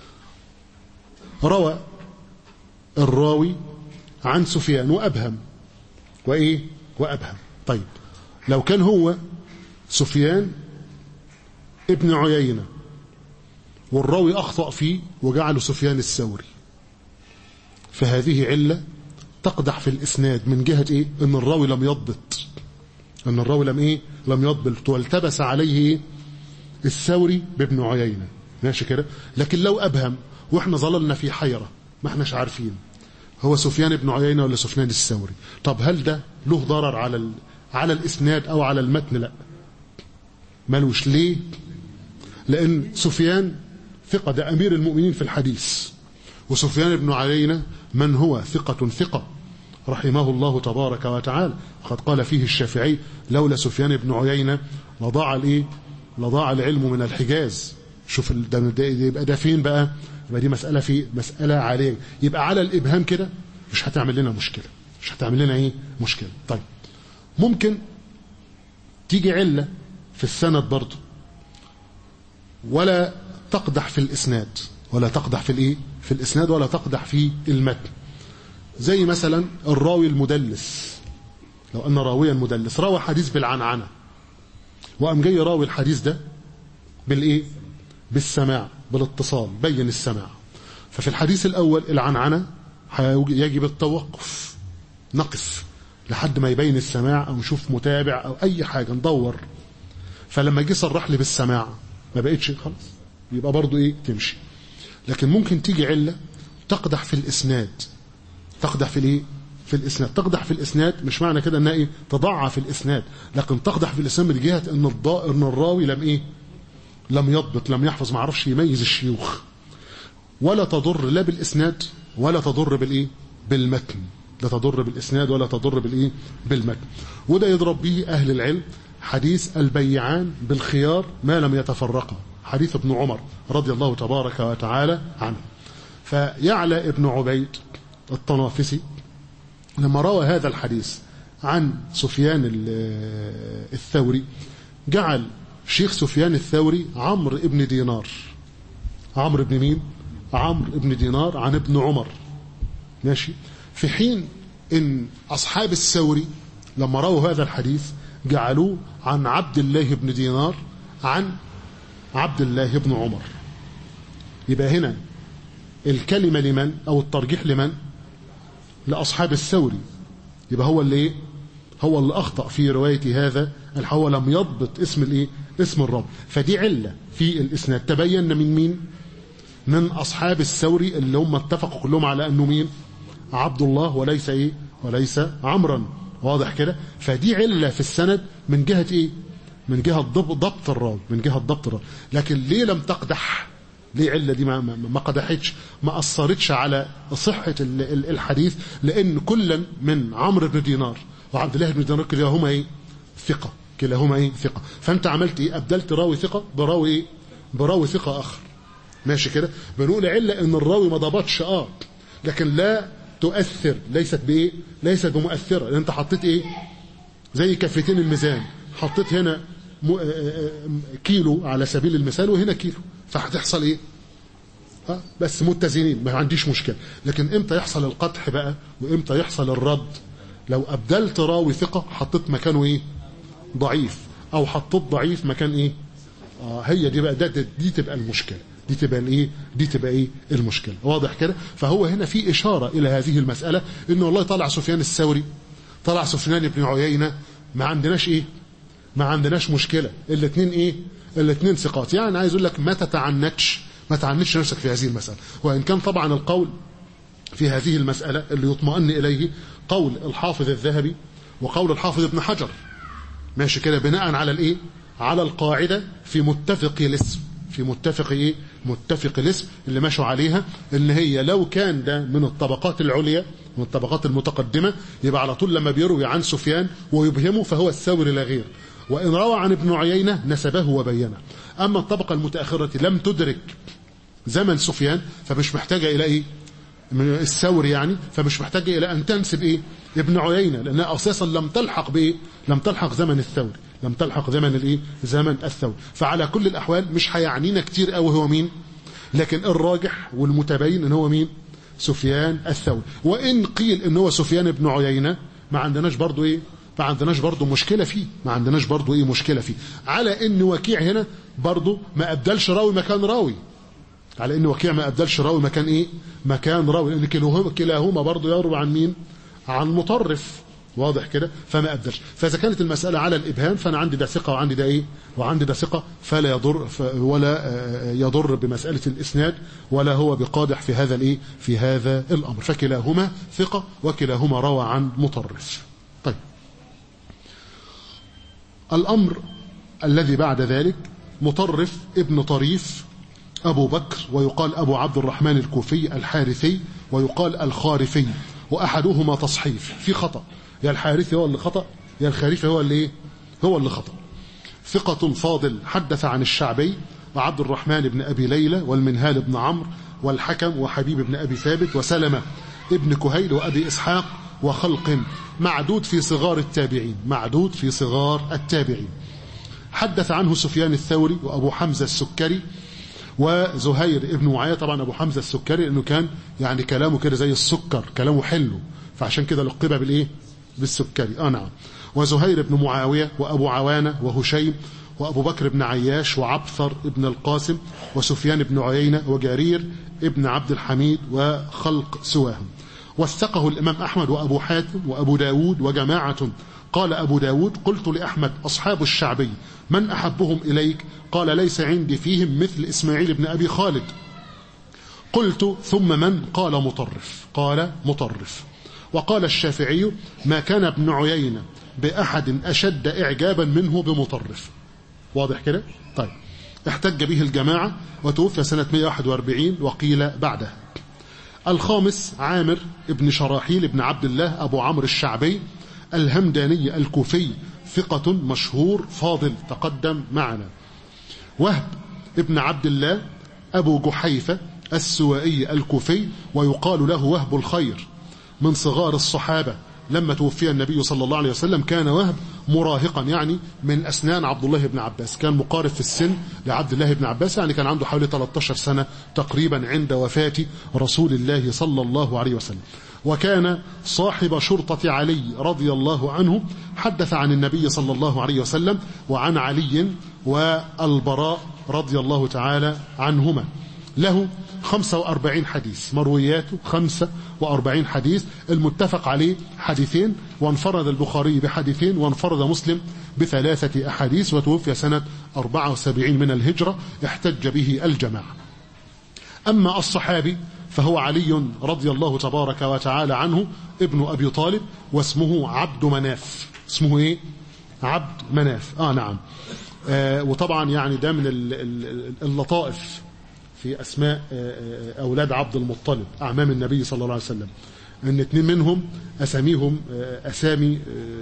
روى الراوي عن سفيان وأبهم وإيه وأبهم طيب لو كان هو سفيان ابن عيينة والراوي أخطأ فيه وجعله سفيان الثوري فهذه علة تقدح في الإسناد من جهة إيه إن الراوي لم يضبط أن الراوي لم إيه لم يضبط والتبس عليه إيه الثوري بابن عيينة ماشي كده لكن لو أبهم وإحنا ظللنا في حيرة ما احناش عارفين هو سفيان بن عيينة ولا سفيان الثوري طب هل ده له ضرر على ال... على الإسناد أو على المتن لا ملوش ليه لأن سفيان ثقة ده أمير المؤمنين في الحديث وسفيان بن عيينة من هو ثقة ثقة رحمه الله تبارك وتعالى قد قال فيه الشافعي لولا سفيان بن عيينة لضاع الايه لضاع العلم من الحجاز شوف ده, ده يبقى ده فين بقى يبقى دي مسألة في مسألة عالية يبقى على الإبهام كده مش هتعمل لنا مشكلة مش هتعمل لنا ايه مشكلة طيب ممكن تيجي علة في السند برضه ولا تقدح في الإسناد ولا تقدح في الايه في الإسناد ولا تقدح في المتن زي مثلا الراوي المدلس لو أن راويا مدلس روى حديث بالعنعنة وقام جاي راوي الحديث ده بالإيه بالسماع بالاتصال بين السماع ففي الحديث الأول العنعنة يجب التوقف نقف لحد ما يبين السماع أو نشوف متابع أو أي حاجة ندور فلما جه صرح لي بالسماع ما بقتش خلاص يبقى برضو إيه تمشي لكن ممكن تيجي علة تقدح في الإسناد تقدح في الايه في الاسناد تقدح في الاسناد مش معنى كده انها ايه تضعف الاسناد لكن تقدح في الاسناد من جهه ان الضائر ان الراوي لم ايه لم يضبط لم يحفظ ما عرفش يميز الشيوخ ولا تضر لا بالاسناد ولا تضر بالايه بالمتن لا تضر بالاسناد ولا تضر بالايه بالمتن وده يضرب به اهل العلم حديث البيعان بالخيار ما لم يتفرقا حديث ابن عمر رضي الله تبارك وتعالى عنه فيعلى ابن عبيد الطنافسي لما روى هذا الحديث عن سفيان الثوري جعل شيخ سفيان الثوري عمرو ابن دينار عمرو ابن مين عمرو ابن دينار عن ابن عمر ماشي في حين ان اصحاب الثوري لما رووا هذا الحديث جعلوه عن عبد الله بن دينار عن عبد الله بن عمر يبقى هنا الكلمة لمن أو الترجيح لمن لأصحاب الثوري يبقى هو اللي إيه؟ هو اللي أخطأ في رواية هذا هو لم يضبط اسم الإيه؟ اسم الرب فدي علة في الإسناد تبين من مين من أصحاب الثوري اللي هم اتفقوا كلهم على أنه مين عبد الله وليس إيه وليس عمرا واضح كده فدي علة في السند من جهة إيه من جهة ضبط الراوي من جهة ضبط الراوي لكن ليه لم تقدح ليه علة دي ما, ما قدحتش ما أثرتش على صحة الحديث لأن كلا من عمرو بن دينار وعبد الله بن دينار كلاهما إيه ثقة كلاهما إيه ثقة فأنت عملت إيه أبدلت راوي ثقة براوي إيه براوي ثقة آخر ماشي كده بنقول علة إن الراوي ما ضبطش آه لكن لا تؤثر ليست بإيه ليست بمؤثرة لأن أنت حطيت إيه زي كفتين الميزان حطيت هنا كيلو على سبيل المثال وهنا كيلو فهتحصل ايه ها بس متزنين ما عنديش مشكله لكن امتى يحصل القدح بقى وامتى يحصل الرد لو ابدلت راوي ثقه حطيت مكانه ايه ضعيف او حطيت ضعيف مكان ايه آه هي دي بقى ده, ده دي تبقى المشكله دي تبقى الايه دي تبقى ايه المشكله واضح كده فهو هنا في اشاره الى هذه المساله انه والله طلع سفيان الثوري طلع سفيان بن عيينه ما عندناش ايه ما عندناش مشكله الاثنين ايه الاثنين ثقات يعني عايز اقول لك ما تتعنتش ما تعنتش نفسك في هذه المسألة وإن كان طبعا القول في هذه المسألة اللي يطمئن إليه قول الحافظ الذهبي وقول الحافظ ابن حجر ماشي كده بناء على الايه على القاعدة في متفق الاسم في متفق ايه متفق الاسم اللي مشوا عليها ان هي لو كان ده من الطبقات العليا من الطبقات المتقدمة يبقى على طول لما بيروي عن سفيان ويبهمه فهو الثوري لا غير وإن روى عن ابن عيينة نسبه وبينه أما الطبقة المتأخرة لم تدرك زمن سفيان فمش محتاجة إلى إيه من الثوري يعني فمش محتاجة إلى أن تنسب إيه ابن عيينة لأنها أساسا لم تلحق بإيه لم تلحق زمن الثوري لم تلحق زمن الإيه زمن الثوري فعلى كل الأحوال مش هيعنينا كتير قوي هو مين لكن الراجح والمتبين ان هو مين سفيان الثوري وإن قيل ان هو سفيان بن عيينة ما عندناش برضو إيه ما عندناش برضو مشكلة فيه ما عندناش برضو إيه مشكلة فيه على إن وكيع هنا برضو ما أبدلش راوي مكان راوي على ان وكيع ما ابدلش راوي مكان ايه مكان راوي لان كلاهما كلاهما برضه يروي عن مين عن مطرف واضح كده فما ابدلش فاذا كانت المساله على الابهام فانا عندي ده ثقه وعندي ده ايه وعندي ده ثقه فلا يضر ولا يضر بمساله الاسناد ولا هو بقادح في هذا الايه في هذا الامر فكلاهما ثقه وكلاهما روى عن مطرف طيب الامر الذي بعد ذلك مطرف ابن طريف أبو بكر ويقال أبو عبد الرحمن الكوفي الحارثي ويقال الخارفي وأحدهما تصحيف في خطأ يا الحارثي هو اللي خطأ يا الخارفي هو اللي إيه؟ هو اللي خطأ ثقة فاضل حدث عن الشعبي وعبد الرحمن بن أبي ليلى والمنهال بن عمرو والحكم وحبيب بن أبي ثابت وسلمة ابن كهيل وأبي إسحاق وخلق معدود في صغار التابعين معدود في صغار التابعين حدث عنه سفيان الثوري وأبو حمزة السكري وزهير ابن معاية طبعا أبو حمزة السكري لأنه كان يعني كلامه كده زي السكر كلامه حلو فعشان كده لقب بالإيه بالسكري آه نعم وزهير بن معاوية وأبو عوانة وهشيم وأبو بكر بن عياش وعبثر ابن القاسم وسفيان بن عيينة وجرير ابن عبد الحميد وخلق سواهم وثقه الإمام أحمد وأبو حاتم وأبو داود وجماعة قال أبو داود قلت لأحمد أصحاب الشعبي من أحبهم إليك قال ليس عندي فيهم مثل إسماعيل بن أبي خالد قلت ثم من قال مطرف قال مطرف وقال الشافعي ما كان ابن عيينة بأحد أشد إعجابا منه بمطرف واضح كده طيب احتج به الجماعة وتوفي سنة 141 وقيل بعدها الخامس عامر ابن شراحيل ابن عبد الله أبو عمرو الشعبي الهمداني الكوفي ثقة مشهور فاضل تقدم معنا وهب ابن عبد الله أبو جحيفة السوائي الكوفي ويقال له وهب الخير من صغار الصحابة لما توفي النبي صلى الله عليه وسلم كان وهب مراهقا يعني من أسنان عبد الله بن عباس كان مقارب في السن لعبد الله بن عباس يعني كان عنده حوالي 13 سنة تقريبا عند وفاة رسول الله صلى الله عليه وسلم وكان صاحب شرطة علي رضي الله عنه حدث عن النبي صلى الله عليه وسلم وعن علي والبراء رضي الله تعالى عنهما له 45 حديث مروياته 45 حديث المتفق عليه حديثين وانفرد البخاري بحديثين وانفرد مسلم بثلاثة أحاديث وتوفي سنة 74 من الهجرة احتج به الجماعة أما الصحابي فهو علي رضي الله تبارك وتعالى عنه ابن أبي طالب واسمه عبد مناف اسمه ايه عبد مناف اه نعم آه وطبعا يعني ده من اللطائف في أسماء أولاد عبد المطلب أعمام النبي صلى الله عليه وسلم أن اتنين منهم أساميهم أسامي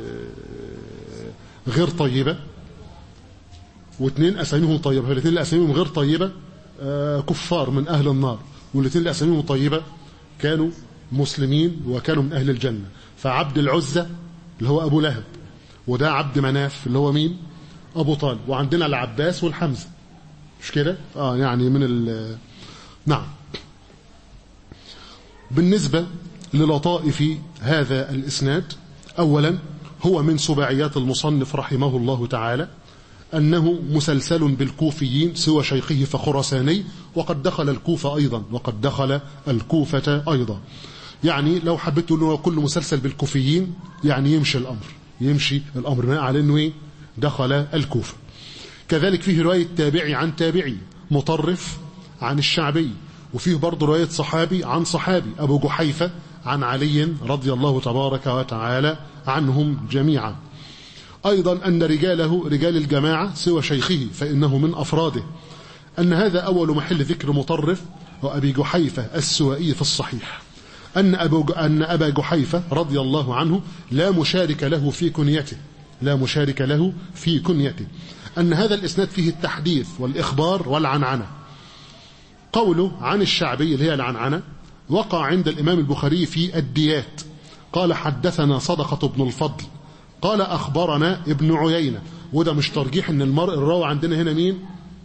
غير طيبة واثنين أساميهم طيبة الاثنين اللي أساميهم غير طيبة كفار من أهل النار والاثنين اللي أساميهم طيبة كانوا مسلمين وكانوا من أهل الجنة فعبد العزة اللي هو أبو لهب وده عبد مناف اللي هو مين أبو طالب وعندنا العباس والحمزة مش كده اه يعني من ال نعم بالنسبة للطائف هذا الإسناد أولا هو من سباعيات المصنف رحمه الله تعالى أنه مسلسل بالكوفيين سوى شيخه فخرساني وقد دخل الكوفة أيضا وقد دخل الكوفة أيضا يعني لو حبيت أنه كل مسلسل بالكوفيين يعني يمشي الأمر يمشي الأمر بناء على أنه دخل الكوفة كذلك فيه رواية تابعي عن تابعي مطرف عن الشعبي وفيه برضه رواية صحابي عن صحابي أبو جحيفة عن علي رضي الله تبارك وتعالى عنهم جميعا أيضا أن رجاله رجال الجماعة سوى شيخه فإنه من أفراده أن هذا أول محل ذكر مطرف وأبي جحيفة السوائي في الصحيح أن, أبو أن أبا جحيفة رضي الله عنه لا مشارك له في كنيته لا مشارك له في كنيته أن هذا الإسناد فيه التحديث والإخبار والعنعنة قوله عن الشعبي اللي هي العنعنة وقع عند الإمام البخاري في الديات قال حدثنا صدقة بن الفضل قال أخبرنا ابن عيينة وده مش ترجيح ان المرء الراوي عندنا هنا مين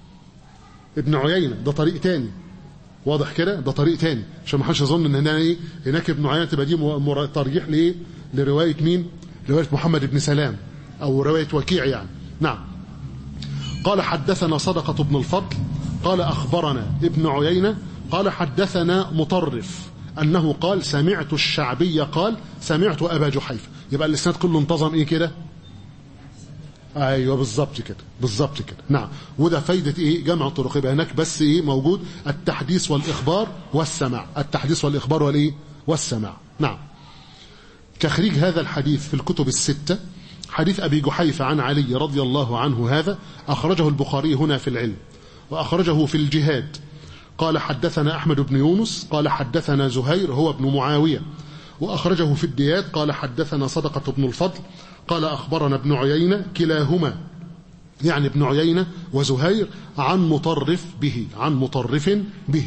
ابن عيينة ده طريق تاني واضح كده ده طريق تاني عشان ما حدش يظن ان هنا ايه هناك ابن عيينة تبقى دي ترجيح لايه لرواية مين رواية محمد بن سلام او رواية وكيع يعني نعم قال حدثنا صدقة بن الفضل قال أخبرنا ابن عيينة قال حدثنا مطرف أنه قال سمعت الشعبي قال سمعت أبا جحيفة يبقى الإسناد كله انتظم إيه كده ايوه بالظبط كده بالظبط كده نعم وده فايده ايه جمع الطرق يبقى هناك بس ايه موجود التحديث والاخبار والسماع التحديث والاخبار والايه والسماع نعم تخريج هذا الحديث في الكتب السته حديث ابي جحيفه عن علي رضي الله عنه هذا اخرجه البخاري هنا في العلم واخرجه في الجهاد قال حدثنا احمد بن يونس قال حدثنا زهير هو ابن معاويه واخرجه في الديات قال حدثنا صدقه بن الفضل قال أخبرنا ابن عيينة كلاهما يعني ابن عيينة وزهير عن مطرف به عن مطرف به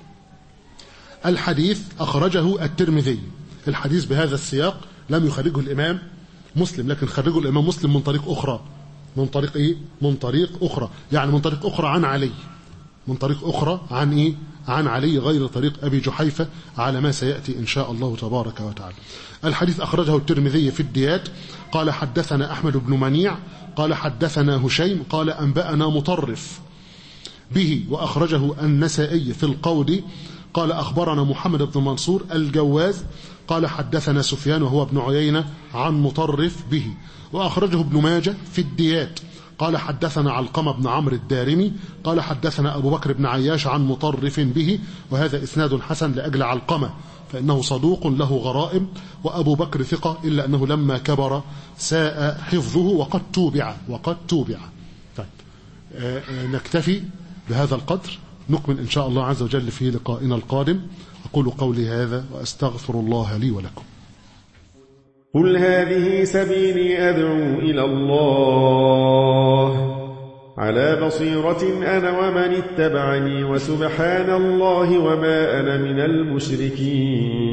الحديث أخرجه الترمذي الحديث بهذا السياق لم يخرجه الإمام مسلم لكن خرجه الإمام مسلم من طريق أخرى من طريق إيه؟ من طريق أخرى يعني من طريق أخرى عن علي من طريق أخرى عن إيه؟ عن علي غير طريق أبي جحيفة على ما سيأتي إن شاء الله تبارك وتعالى الحديث أخرجه الترمذي في الديات قال حدثنا أحمد بن منيع قال حدثنا هشيم قال أنبأنا مطرف به وأخرجه النسائي في القود قال أخبرنا محمد بن منصور الجواز قال حدثنا سفيان وهو ابن عيينة عن مطرف به وأخرجه ابن ماجه في الديات قال حدثنا علقمة بن عمرو الدارمي قال حدثنا أبو بكر بن عياش عن مطرف به وهذا إسناد حسن لأجل علقمة فإنه صدوق له غرائب وأبو بكر ثقة إلا أنه لما كبر ساء حفظه وقد توبع وقد توبع طيب نكتفي بهذا القدر نكمل إن شاء الله عز وجل في لقائنا القادم أقول قولي هذا وأستغفر الله لي ولكم قل هذه سبيلي أدعو إلى الله على بصيرة أنا ومن اتبعني وسبحان الله وما أنا من المشركين